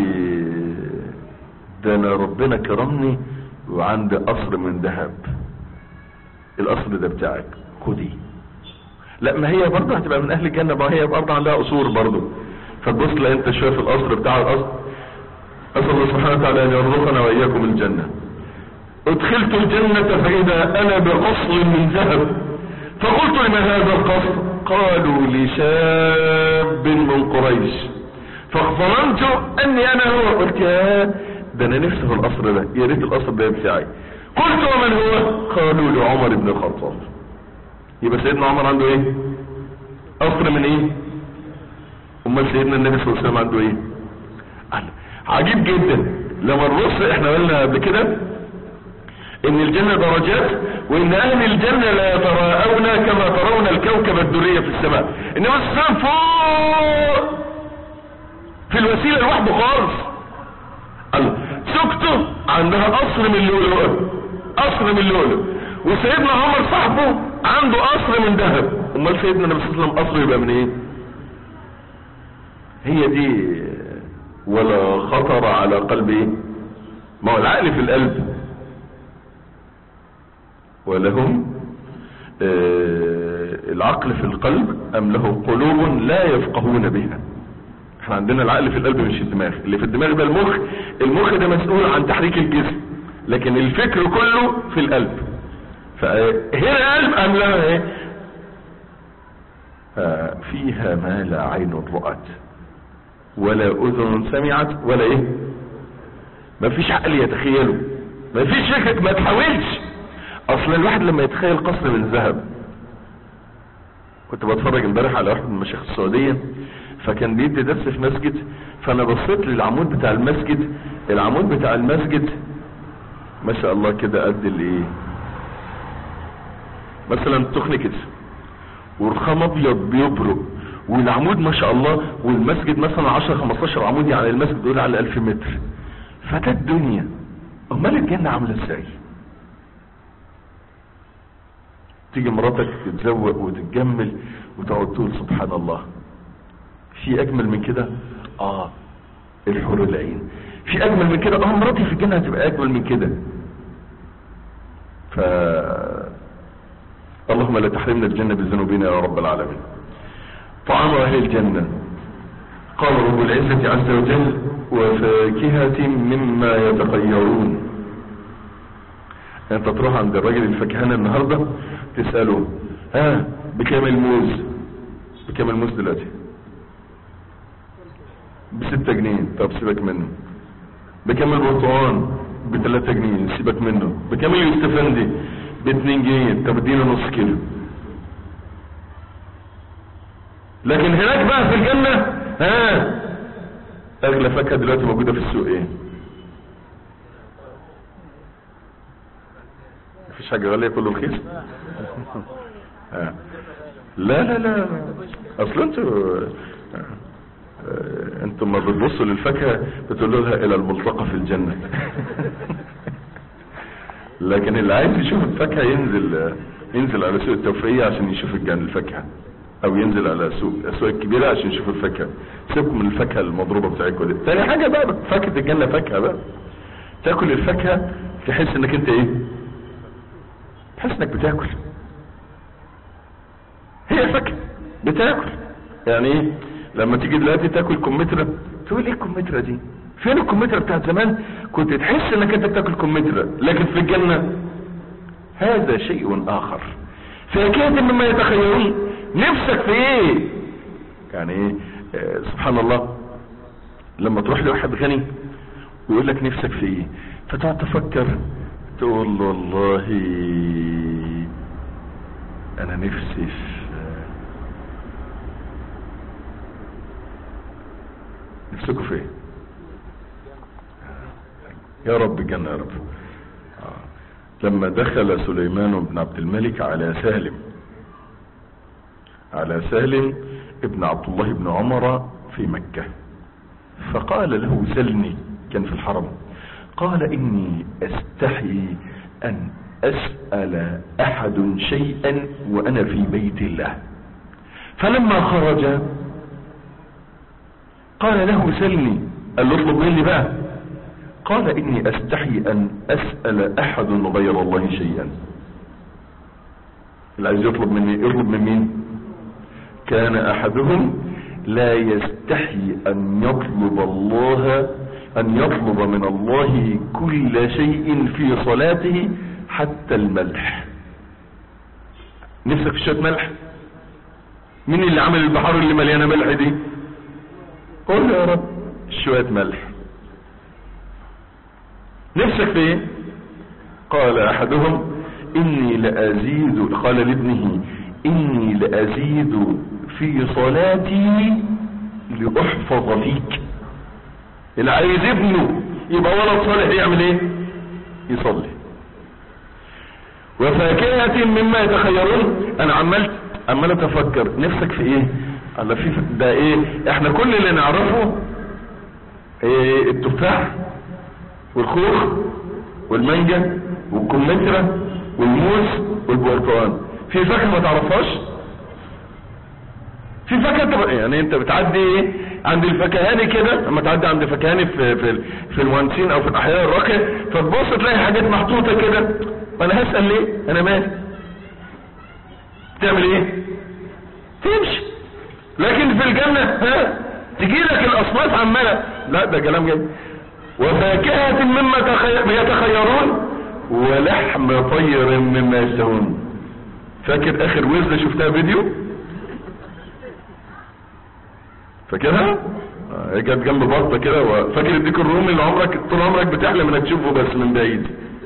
ده انا ربنا كرمني وعندي قصر من ذهب القصر ده بتاعك خدي لا ما هي برضه هتبقى من اهل الجنة ما هي برضه عندها قصور برضه فتبص لا انت شايف القصر بتاع القصر اسال الله سبحانه وتعالى ان يرزقنا واياكم الجنة ادخلت الجنة فاذا انا بقصر من ذهب فقلت لمن هذا القصر قالوا لشاب من قريش فظننت اني انا هو قلت يا ده انا نفسي في القصر ده يا ريت القصر ده بتاعي قلت ومن هو قالوا لعمر بن الخطاب يبقى سيدنا عمر عنده ايه قصر من ايه امال سيدنا النبي صلى الله عليه وسلم عنده ايه عجيب جدا لما نبص احنا قلنا قبل كده ان الجنة درجات وان اهل الجنة لا يتراءون كما ترون الكوكب الدرية في السماء انما السماء فوق في الوسيلة لوحده خالص الله سكته عندها قصر من اللؤلؤ قصر من اللؤلؤ وسيدنا عمر صاحبه عنده قصر من ذهب امال سيدنا النبي صلى الله عليه وسلم قصره يبقى من ايه هي دي ولا خطر على قلب ايه ما هو العقل في القلب ولهم آه العقل في القلب ام له قلوب لا يفقهون بها احنا عندنا العقل في القلب مش الدماغ اللي في الدماغ ده المخ المخ ده مسؤول عن تحريك الجسم لكن الفكر كله في القلب فهنا قلب ام لا ايه فيها ما لا عين رأت ولا اذن سمعت ولا ايه ما فيش عقل يتخيله ما فيش فكرة ما تحاولش اصل الواحد لما يتخيل قصر من ذهب كنت بتفرج امبارح على واحد من مشايخ السعودية فكان بيدي درس في مسجد فانا بصيت للعمود بتاع المسجد العمود بتاع المسجد ما شاء الله كده قد الايه مثلا تخن كده ورخام ابيض بيبرق والعمود ما شاء الله والمسجد مثلا 10 15 عمود يعني المسجد يقول على 1000 متر فده الدنيا امال الجنة عامله ازاي تيجي مراتك تتزوق وتتجمل وتقعد تقول سبحان الله في اجمل من كده اه الحور العين في اجمل من كده اه مراتي في الجنة هتبقى اجمل من كده ف اللهم لا تحرمنا الجنة بذنوبنا يا رب العالمين طعام اهل الجنة قال رب العزة عز وجل وفاكهة مما يتخيرون انت تروح عند الراجل الفكهاني النهاردة تسأله ها بكام الموز بكام الموز دلوقتي بستة جنيه طب سيبك منه بكام البرتقال بتلاتة جنيه سيبك منه بكام اليوستفندي باتنين جنيه طب ادينا نص كيلو لكن هناك بقى في الجنة ها اغلى فاكهة دلوقتي موجودة في السوق ايه مفيش حاجة غالية كله رخيص ها. لا لا لا اصل انتوا انتم ما بتبصوا للفاكهة بتقولوا لها الى الملتقى في الجنة لكن اللي عايز يشوف الفاكهة ينزل ينزل على سوق التوفيقية عشان يشوف الجنة الفاكهة او ينزل على سوق الاسواق الكبيرة عشان يشوف الفاكهة سيبكم من الفاكهة المضروبة بتاعتكم دي تاني حاجة بقى فاكهة الجنة فاكهة بقى تاكل الفاكهة تحس انك انت ايه تحس انك بتاكل هي فاكهة بتاكل يعني ايه لما تيجي دلوقتي تاكل كمثرى تقول ايه الكمثرى دي فين الكمثرى بتاعت زمان كنت تحس انك انت بتاكل كمثرى لكن في الجنة هذا شيء اخر فاكهة مما يتخيرون نفسك في ايه يعني ايه آه سبحان الله لما تروح لواحد غني ويقول لك نفسك في ايه فتقعد تفكر تقول له والله انا نفسي في نفسكم في ايه يا رب الجنة يا رب آه. لما دخل سليمان بن عبد الملك على سالم على سالم ابن عبد الله بن عمر في مكة فقال له سلني كان في الحرم قال إني أستحي أن أسأل أحد شيئا وأنا في بيت الله فلما خرج قال له سلني قال له اطلب مني بقى قال إني أستحي أن أسأل أحد غير الله شيئا اللي عايز يطلب مني يطلب من مين كان أحدهم لا يستحي أن يطلب الله أن يطلب من الله كل شيء في صلاته حتى الملح نفسك في شوية ملح مين اللي عمل البحار اللي مليانة ملح دي قول يا رب شوية ملح نفسك في ايه قال احدهم اني لازيد قال لابنه اني لازيد في صلاتي لاحفظ فيك اللي عايز ابنه يبقى ولد صالح يعمل ايه يصلي وفاكهة مما يتخيرون انا عمال عمال اتفكر نفسك في ايه الله في ده ايه احنا كل اللي نعرفه إيه التفاح والخوخ والمانجا والكمثرى والموز والبرتقال في فاكهه ما تعرفهاش في فاكهه انت يعني انت بتعدي ايه عند الفكهاني كده لما تعدي عند فكهاني في في في المهندسين او في الاحياء الراقيه فتبص تلاقي حاجات محطوطه كده وانا هسال ليه انا مالي تعمل ايه تمشي لكن في الجنه ها تجي لك الاصناف عماله لا ده كلام جاي وفاكهة مما يتخيرون ولحم طير مما يشتهون فاكر اخر وزة شفتها فيديو فاكرها هي كانت جنب بطه كده فاكر الديك الرومي اللي عمرك طول عمرك بتحلم انك تشوفه بس من بعيد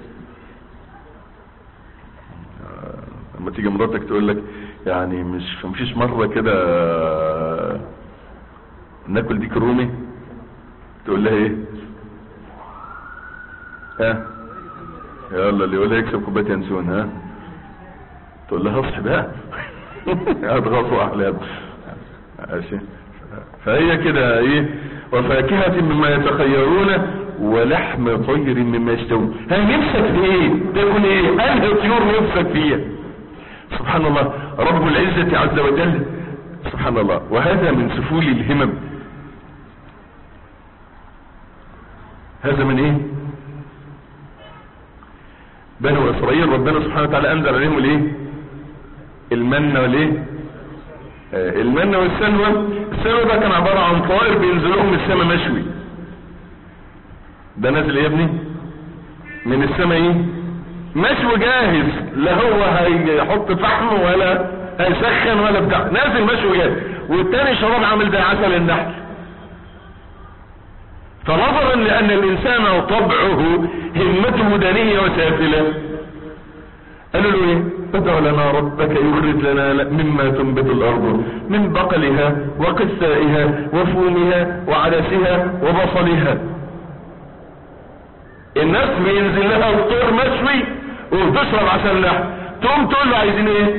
لما تيجي مراتك تقول لك يعني مش مفيش مره كده ناكل ديك الرومي تقول لها ايه ها يلا اللي يقول يكسب كوبايه ينسون ها تقول لها اصحي بقى هتغصوا احلام ماشي فهي كده ايه وفاكهة مما يتخيرون ولحم طير مما يشتهون هل نفسك في ايه تاكل ايه انهي طيور نفسك فيها سبحان الله رب العزة عز وجل سبحان الله وهذا من سفول الهمم هذا من ايه بنو اسرائيل ربنا سبحانه وتعالى انزل عليهم الايه المن والايه آه المن والسلوى السلوى ده كان عبارة عن طائر بينزلهم من السماء مشوي ده نازل ايه يا ابني من السماء ايه مشوي جاهز لا هو هيحط فحم ولا هيسخن ولا بتاع نازل مشوي جاهز والتاني شراب عامل زي عسل النحل فنظرا لأن الإنسان طبعه همته دنية وسافلة قالوا له ايه ادع لنا ربك يخرج لنا مما تنبت الأرض من بقلها وقثائها وفومها وعدسها وبصلها الناس بينزل لها فطور مشوي وتشرب عسل لحم تقوم تقول له عايزين ايه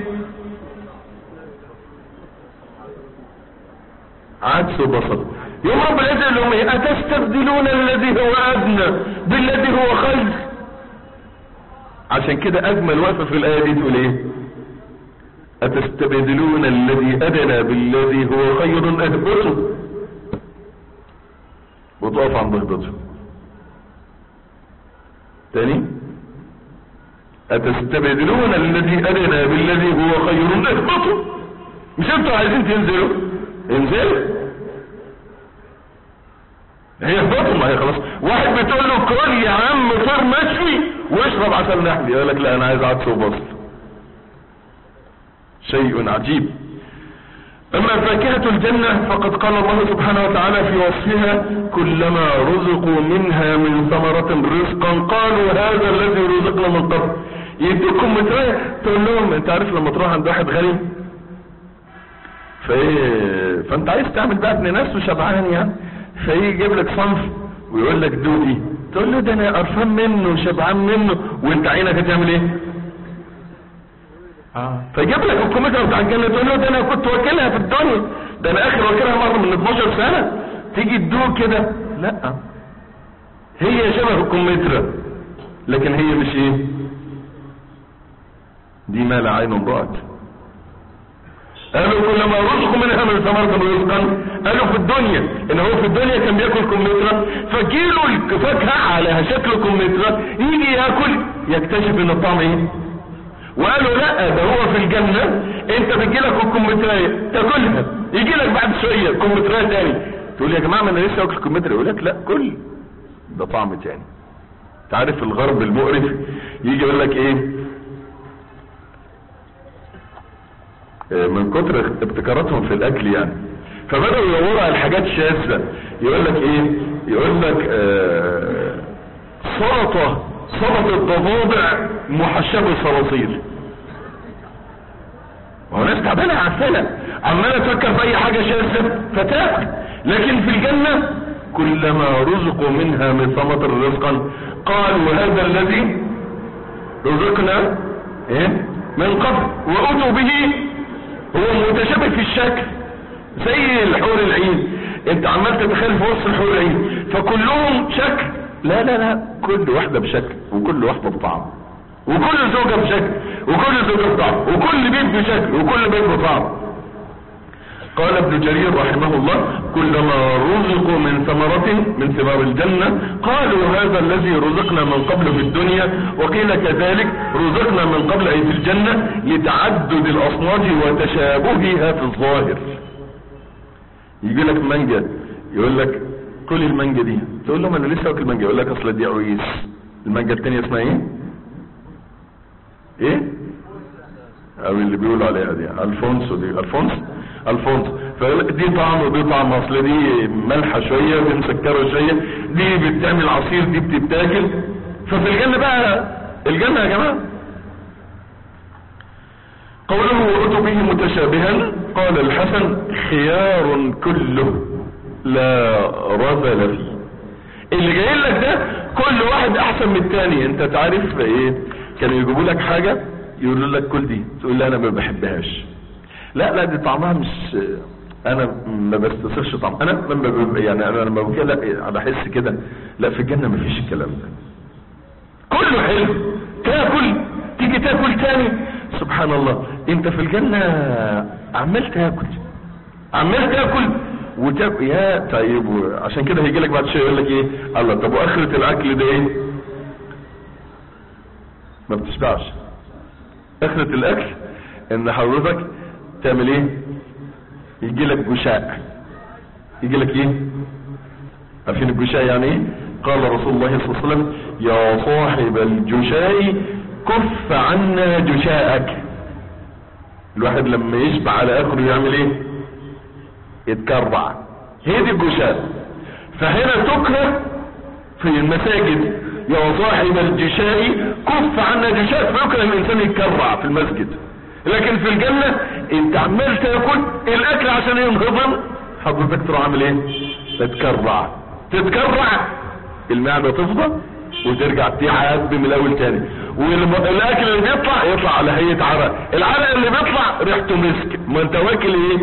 عدس وبصل يوم رب العزة يقول لهم ايه اتستبدلون الذي هو ادنى بالذي هو خير عشان كده اجمل وقفه في الايه دي تقول ايه اتستبدلون الذي ادنى بالذي هو خير اهبطوا وتقف عند اهبطوا تاني اتستبدلون الذي ادنى بالذي هو خير اهبطوا مش انتوا عايزين تنزلوا انزلوا هي بطل ما هي خلاص واحد بتقول له كل يا عم طير مشوي واشرب عسل نحل يقول لك لا انا عايز عدس وبصل شيء عجيب اما فاكهة الجنة فقد قال الله سبحانه وتعالى في وصفها كلما رزقوا منها من ثمرة رزقا قالوا هذا الذي رزقنا من قبل يديكم متراية تقول لهم انت عارف لما تروح عند واحد غني فايه فانت عايز تعمل بقى ابن ناس وشبعان يعني فيجي يجيب لك صنف ويقول لك دوقي تقول له ده انا قرفان منه وشبعان منه وانت عينك هتعمل ايه اه فيجيب لك الكمثرى بتاع الجنه تقول له ده انا كنت واكلها في الدنيا ده انا اخر واكلها مرة من 12 سنة تيجي تدوق كده لا هي شبه الكمثرى لكن هي مش ايه دي ما لا عين رأت قالوا كلما رزقوا منها من ثمرة رزقا قالوا في الدنيا ان هو في الدنيا كان بياكل كمثرى فجيله الفاكهة على شكل كمثرى يجي ياكل يكتشف ان الطعم ايه وقالوا لا ده هو في الجنة انت بتجيلك الكمثرية تاكلها يجي لك بعد شوية كمثرية تاني تقول يا جماعة ما انا لسه واكل كمثرى يقول لك لا كل ده طعم تاني تعرف الغرب المقرف يجي يقول لك ايه من كتر ابتكاراتهم في الاكل يعني فبدأوا يدوروا على حاجات شاذة يقول لك ايه يقول لك آه سلطة سلطة ضفادع محشبة صراصير ما هو ناس تعبانة عسلة عمالة تفكر في اي حاجة شاذة فتاكل لكن في الجنة كلما رزقوا منها من ثمرة رزقا قالوا هذا الذي رزقنا ايه من قبل واتوا به هو متشابه في الشكل زي الحور العين انت عمال تتخيل في وسط الحور العين فكلهم شكل لا لا لا كل واحدة بشكل وكل واحدة بطعم وكل زوجة بشكل وكل زوجة بطعم وكل بيت بشكل وكل بيت بطعم قال ابن جرير رحمه الله كلما رزقوا من ثمرة من ثمار الجنة قالوا هذا الذي رزقنا من قبل في الدنيا وقيل كذلك رزقنا من قبل أي في الجنة لتعدد الأصناف وتشابهها في الظاهر يجي لك مانجا يقول لك كل المانجا دي تقول له ما انا لسه واكل مانجا يقول لك اصل دي عويس المانجا التانية اسمها ايه ايه او اللي بيقولوا عليها دي الفونسو دي الفونس الفونس فيقول لك دي طعم ودي طعم اصل دي مالحه شويه ودي مسكره شويه دي بتعمل عصير دي بتتاكل ففي الجنه بقى الجنه يا جماعه قوله وأتوا به متشابها قال الحسن خيار كله لا رذل فيه اللي جاي لك ده كل واحد احسن من التاني انت تعرف ايه كانوا يجيبوا لك حاجة يقولوا لك كل دي تقول لا انا ما بحبهاش لا لا دي طعمها مش انا ما بستسرش طعم انا ما يعني انا لما بقول لا انا احس كده لا في الجنة ما فيش الكلام ده كله حلو تاكل تيجي تاكل تاني سبحان الله انت في الجنة عمال تاكل عمال تاكل وتاكل يا طيب عشان كده هيجي لك بعد شويه يقول لك ايه الله طب واخرة الاكل ده ايه ما بتشبعش اخرة الاكل ان حضرتك تعمل ايه يجي لك جشاء يجي لك ايه عارفين الجشاء يعني ايه قال رسول الله صلى الله عليه وسلم يا صاحب الجشاء كف عنا جشاءك الواحد لما يشبع على اخره يعمل ايه يتكرع هي دي الجشاء فهنا تكره في المساجد يا صاحب الجشاء كف عنا جشاء فيكره الانسان يتكرع في المسجد لكن في الجنة انت عمال تاكل الاكل عشان ينهضم حضرتك تروح عامل ايه تتكرع تتكرع المعدة تفضى وترجع تعب من الاول تاني والاكل اللي بيطلع يطلع على هيئة عرق العرق اللي بيطلع ريحته مسك ما انت واكل ايه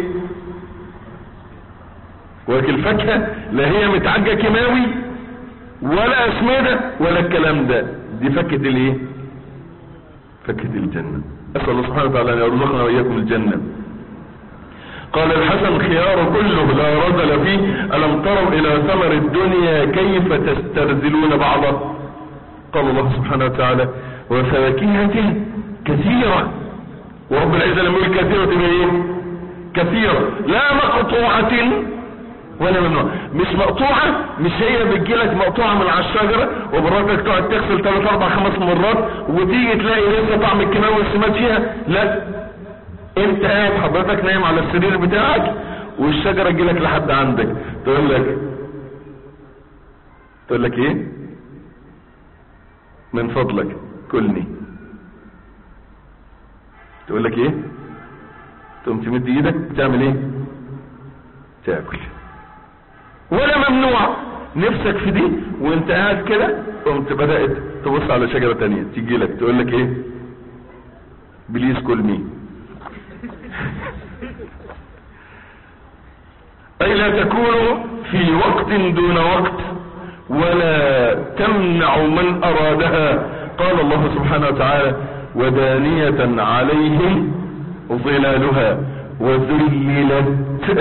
واكل فاكهة لا هي متعجة كيماوي ولا اسمدة ولا الكلام ده دي فكة الايه فكة الجنة اسأل الله سبحانه وتعالى ان يرزقنا واياكم الجنة قال الحسن خيار كله لا رذل فيه ألم تروا إلى ثمر الدنيا كيف تسترذلون بعضه قال الله سبحانه وتعالى وفواكهة كثيرة ورب العزة لما يقول كثيرة تبقى ايه كثيرة لا مقطوعة ولا ممنوع مش مقطوعة مش هي بتجيلك مقطوعة من على الشجرة وبراتك تقعد تغسل ثلاث اربع خمس مرات وتيجي تلاقي لسه طعم الكيماوي والسمات فيها لا انت قاعد حضرتك نايم على السرير بتاعك والشجرة تجيلك لحد عندك تقول لك تقول لك ايه من فضلك كلني تقول لك ايه تقوم تمد ايدك تعمل ايه تاكل ولا ممنوع نفسك في دي وانت قاعد كده قمت بدأت تبص على شجرة تانية تيجي لك تقول لك ايه بليز كل مي أي لا تكون في وقت دون وقت ولا تمنع من أرادها قال الله سبحانه وتعالى ودانية عليهم ظلالها وذللت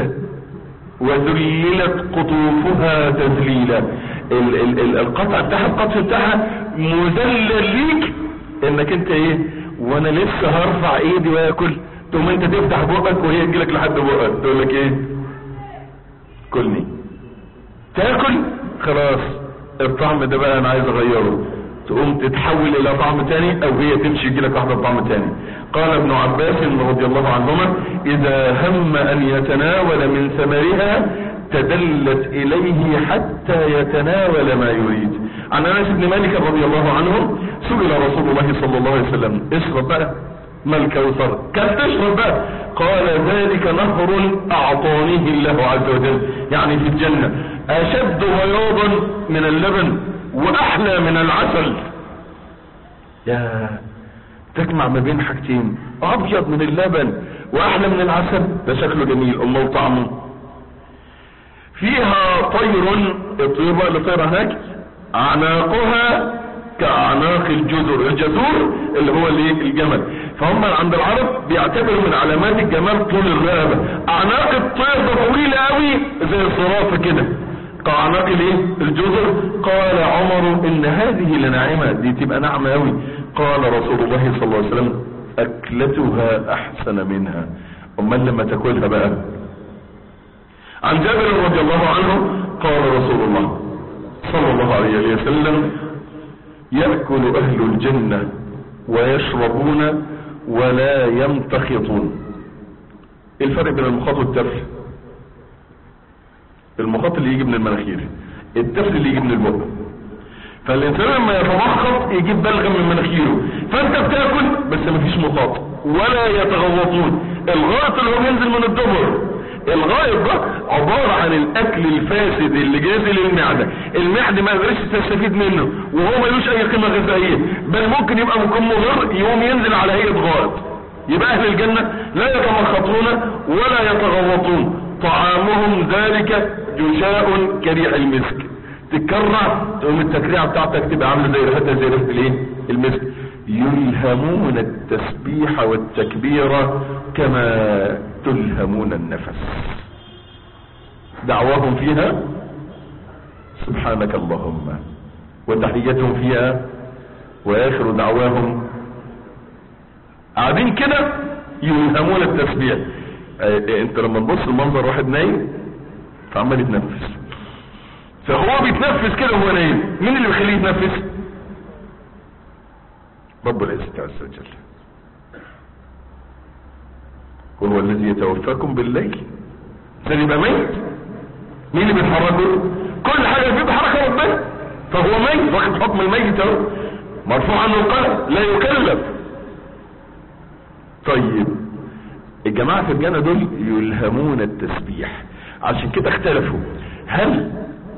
وذللت قطوفها تذليلا ال ال ال القطع بتاعها القطع بتاعها مذلل ليك انك انت ايه وانا لسه هرفع ايدي واكل تقوم انت تفتح بقك وهي تجيلك لحد بقك تقول لك ايه كلني تاكل خلاص الطعم ده بقى انا عايز اغيره تقوم تتحول الى طعم تاني او هي تمشي يجيلك واحده بطعم تاني قال ابن عباس رضي الله عنهما اذا هم ان يتناول من ثمرها تدلت اليه حتى يتناول ما يريد عن انس بن مالك رضي الله عنه سئل رسول الله صلى الله عليه وسلم اشرب بقى ما الكوثر كان تشرب بقى قال ذلك نهر اعطانيه الله عز وجل يعني في الجنة اشد بياضا من اللبن واحلى من العسل يا تجمع ما بين حاجتين ابيض من اللبن واحلى من العسل ده شكله جميل الله طعمه فيها طير الطيور بقى اللي طايره هناك اعناقها كاعناق الجزر الجزور اللي هو الايه الجمل فهم عند العرب بيعتبروا من علامات الجمال طول الرقبه اعناق الطير ده طويله قوي زي الصرافه كده كاعناق الايه الجزر قال عمر ان هذه لناعمه دي تبقى ناعمه قوي قال رسول الله صلى الله عليه وسلم اكلتها احسن منها امال لما تاكلها بقى عن جابر رضي الله عنه قال رسول الله صلى الله عليه وسلم يأكل أهل الجنة ويشربون ولا يمتخطون ايه الفرق بين المخاط والتفل المخاط اللي يجي من المناخير التفل اللي يجي من البق فالانسان لما يتمخط يجيب بلغم من مناخيره فانت بتاكل بس مفيش مخاط ولا يتغوطون الغائط اللي هو بينزل من الدبر الغائط ده عبارة عن الاكل الفاسد اللي جازي للمعدة المعدة ما قدرش تستفيد منه وهو ملوش اي قيمة غذائية بل ممكن يبقى ممكن مضر يوم ينزل على هيئة غائط يبقى اهل الجنة لا يتمخطون ولا يتغوطون طعامهم ذلك جشاء كريع المسك تتكرع تقوم التكريعة بتاعتك تبقى عامله زي ريحتها زي ريحة الايه المسك يلهمون التسبيح والتكبير كما تلهمون النفس دعواهم فيها سبحانك اللهم وتحيتهم فيها واخر دعواهم قاعدين كده يلهمون التسبيح اه انت لما تبص المنظر واحد نايم فعمال يتنفس فهو بيتنفس كده وهو نايم مين اللي بيخليه يتنفس رب العزة عز وجل هو الذي يتوفاكم بالليل عشان يبقى ميت مين اللي بيتحركه كل حاجة فيه بحركة ربنا فهو ميت واخد حكم الميت اهو مرفوع عنه القلم لا يكلف طيب الجماعة في الجنة دول يلهمون التسبيح عشان كده اختلفوا هل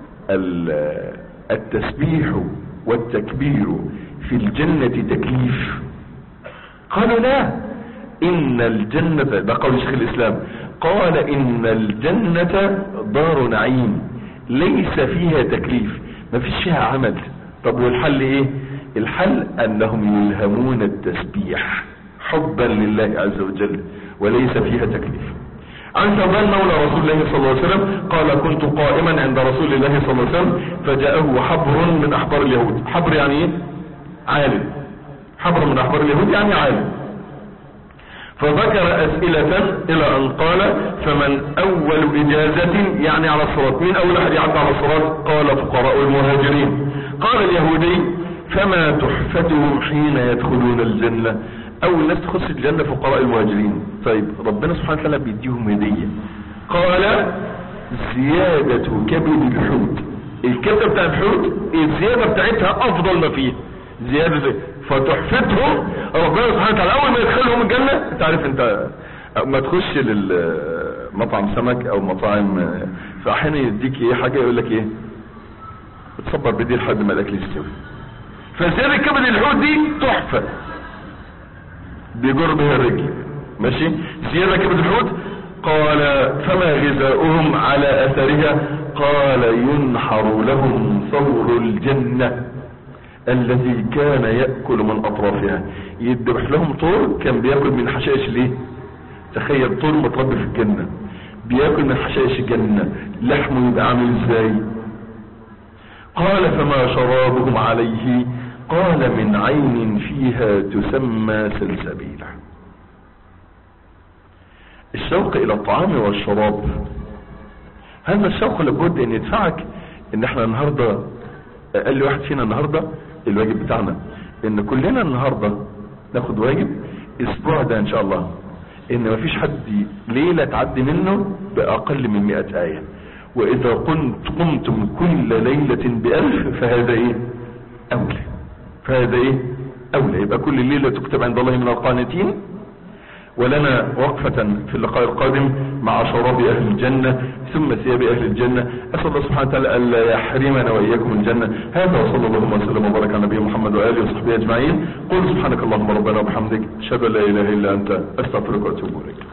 التسبيح والتكبير في الجنة تكليف قالوا لا ان الجنة ده قول شيخ الاسلام قال ان الجنة دار نعيم ليس فيها تكليف ما فيش فيها عمل طب والحل ايه الحل انهم يلهمون التسبيح حبا لله عز وجل وليس فيها تكليف عن ثوبان مولى رسول الله صلى الله عليه وسلم قال كنت قائما عند رسول الله صلى الله عليه وسلم فجاءه حبر من احبار اليهود حبر يعني ايه عالم حبر من احبار اليهود يعني عالم فذكر اسئلة الى ان قال فمن اول اجازة يعني على الصراط مين اول احد يعدى على الصراط قال فقراء المهاجرين قال اليهودي فما تحفتهم حين يدخلون الجنة اول ناس تخش الجنة فقراء المهاجرين طيب ربنا سبحانه وتعالى بيديهم هدية قال زيادة كبد الحوت الكبدة بتاع الحوت الزيادة بتاعتها افضل ما فيه زيادة فتحفتهم ربنا سبحانه وتعالى اول ما يدخلهم الجنة انت عارف انت ما تخش للمطعم سمك او مطاعم فاحيانا يديك ايه حاجة يقول لك ايه اتصبر بدي لحد ما الاكل يستوي فزيادة كبد الحوت دي تحفة بيجر بها الرجل ماشي زيادة كبد الحوت قال فما غذاؤهم على اثرها قال ينحر لهم ثور الجنة الذي كان يأكل من اطرافها يذبح لهم طور كان بياكل من حشائش ليه تخيل طور متربي في الجنة بياكل من حشائش الجنة لحمه يبقى عامل ازاي قال فما شرابهم عليه قال من عين فيها تسمى سلسبيلا الشوق الى الطعام والشراب هذا الشوق لابد ان يدفعك ان احنا النهاردة اقل واحد فينا النهاردة الواجب بتاعنا ان كلنا النهاردة ناخد واجب اسبوع ده ان شاء الله ان مفيش حد ليلة تعدي منه باقل من مئة اية واذا كنت قمتم كل ليلة بألف فهذا ايه اولى فهذا ايه اولى يبقى كل ليلة تكتب عند الله من القانتين ولنا وقفة في اللقاء القادم مع شراب اهل الجنة ثم ثياب اهل الجنة اسأل الله سبحانه وتعالى الا يحرمنا واياكم الجنة هذا وصلى الله وسلم وبارك على نبينا محمد واله وصحبه اجمعين قل سبحانك اللهم ربنا وبحمدك اشهد ان لا اله الا انت استغفرك واتوب اليك